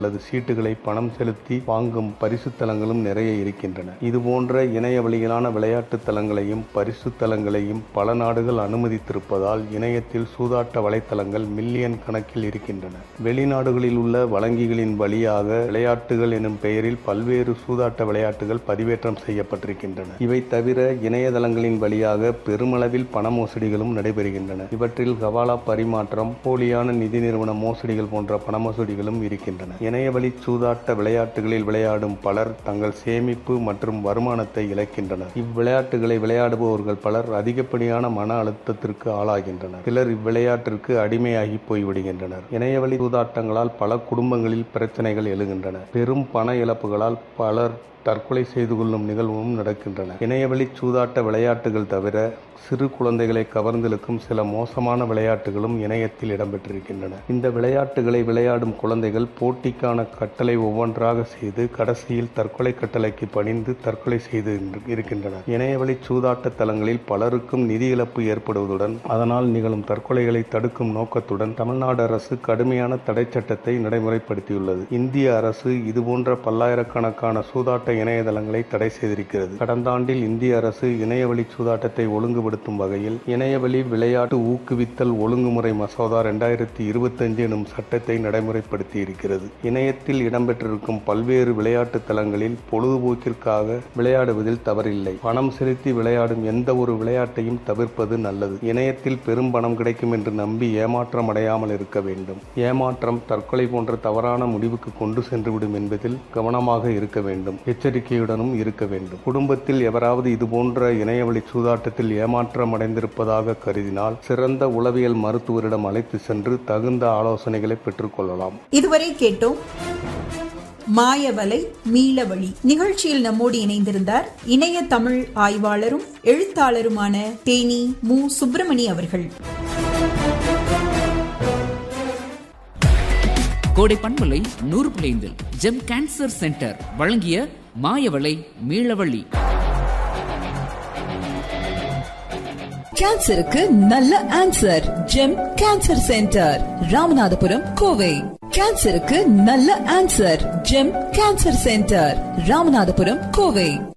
அல்லது சீட்டுகளை பணம் செலுத்தி வாங்கும் பரிசு தலங்களும் நிறைய இருக்கின்றன இதுபோன்ற இணைய வழியிலான விளையாட்டு தலங்களையும் பரிசு தலங்களையும் பல நாடுகள் அனுமதித்திருப்பதால் இணையத்தில் சூதாட்ட வலைத்தளங்கள் மில்லியன் கணக்கில் இருக்கின்றன வெளிநாடுகளில் உள்ள வழங்கிகளின் வழியாக விளையாட்டுகள் எனும் பெயரில் பல்வேறு சூதாட்ட விளையாட்டுகள் பதிவேற்றம் செய்யப்பட்டிருக்கின்றன இவை தவிர இணையதளங்களின் வழியாக பெருமளவில் பண மோசடிகளும் நடைபெறுகின்றன இவற்றில் ஹவாலா பரிமாற்றம் போலியான நிதி நிறுவன மோசடிகள் போன்ற பண மோசடிகளும் இருக்கின்றன இணையவழி சூதாட்ட விளையாட்டுகளில் விளையாடும் பலர் தங்கள் சேமிப்பு மற்றும் வருமானத்தை இழக்கின்றனர் இவ்விளையாட்டுகளை விளையாடுபவர்கள் பலர் அதிகப்படியான மன அழுத்தத்திற்கு ஆளாகின்றனர் சிலர் இவ்விளையாட்டிற்கு அடிமையாகி போய்விடுகின்றனர் இணையவழி சூதாட்டங்களால் பல குடும்பங்களில் பிரச்சனைகள் எழுகின்றன பெரும் பண இழப்புகளால் பலர் தற்கொலை செய்து கொள்ளும் நிகழ்வும் நடக்கின்றன இணையவழி சூதாட்ட விளையாட்டுகள் தவிர சிறு குழந்தைகளை கவர்ந்திழுக்கும் சில மோசமான விளையாட்டுகளும் இணையத்தில் இடம்பெற்றிருக்கின்றன இந்த விளையாட்டுகளை விளையாடும் குழந்தைகள் போட்டிக்கான கட்டளை ஒவ்வொன்றாக செய்து கடைசியில் தற்கொலை கட்டளைக்கு பணிந்து தற்கொலை செய்து இருக்கின்றனர் இணையவழி சூதாட்ட தலங்களில் பலருக்கும் நிதி இழப்பு ஏற்படுவதுடன் அதனால் நிகழும் தற்கொலைகளை தடுக்கும் நோக்கத்துடன் தமிழ்நாடு அரசு கடுமையான தடை சட்டத்தை நடைமுறைப்படுத்தியுள்ளது இந்திய அரசு இதுபோன்ற பல்லாயிரக்கணக்கான சூதாட்ட இணையதளங்களை தடை செய்திருக்கிறது கடந்த ஆண்டில் இந்திய அரசு இணையவழி சூதாட்டத்தை ஒழுங்குபடுத்தும் வகையில் இணையவழி விளையாட்டு ஊக்குவித்தல் ஒழுங்குமுறை மசோதா இரண்டாயிரத்தி இருபத்தஞ்சு எனும் சட்டத்தை நடைமுறைப்படுத்தி இருக்கிறது இணையத்தில் இடம்பெற்றிருக்கும் பல்வேறு விளையாட்டு தளங்களில் பொழுதுபோக்கிற்காக விளையாடுவதில் தவறில்லை பணம் செலுத்தி விளையாடும் எந்த ஒரு விளையாட்டையும் தவிர்ப்பது நல்லது இணையத்தில் பெரும் பணம் கிடைக்கும் என்று நம்பி ஏமாற்றம் அடையாமல் இருக்க வேண்டும் ஏமாற்றம் தற்கொலை போன்ற தவறான முடிவுக்கு கொண்டு சென்றுவிடும் என்பதில் கவனமாக இருக்க வேண்டும் எச்சரிக்கையுடனும் இருக்க வேண்டும் குடும்பத்தில் எவராவது இதுபோன்ற இணையவழி சூதாட்டத்தில் ஏமாற்றம் அடைந்திருப்பதாக கருதினால் சிறந்த உளவியல் மருத்துவரிடம் அழைத்து சென்று தகுந்த ஆலோசனைகளை பெற்றுக்கொள்ளலாம் இதுவரை கேட்டோம் மாயவலை மீளவழி நிகழ்ச்சியில் நம்மோடு இணைந்திருந்தார் இணைய தமிழ் ஆய்வாளரும் எழுத்தாளருமான தேனி மு சுப்பிரமணி அவர்கள் கோடை பண்பலை நூறு பிளைந்தில் ஜெம் கேன்சர் சென்டர் வழங்கிய மாயவளை மீளவழி கேன்சருக்கு நல்ல answer Gem cancer centre Ramanathapuram Kovai கேன்சருக்கு நல்ல answer Gem cancer centre Ramanathapuram Kovai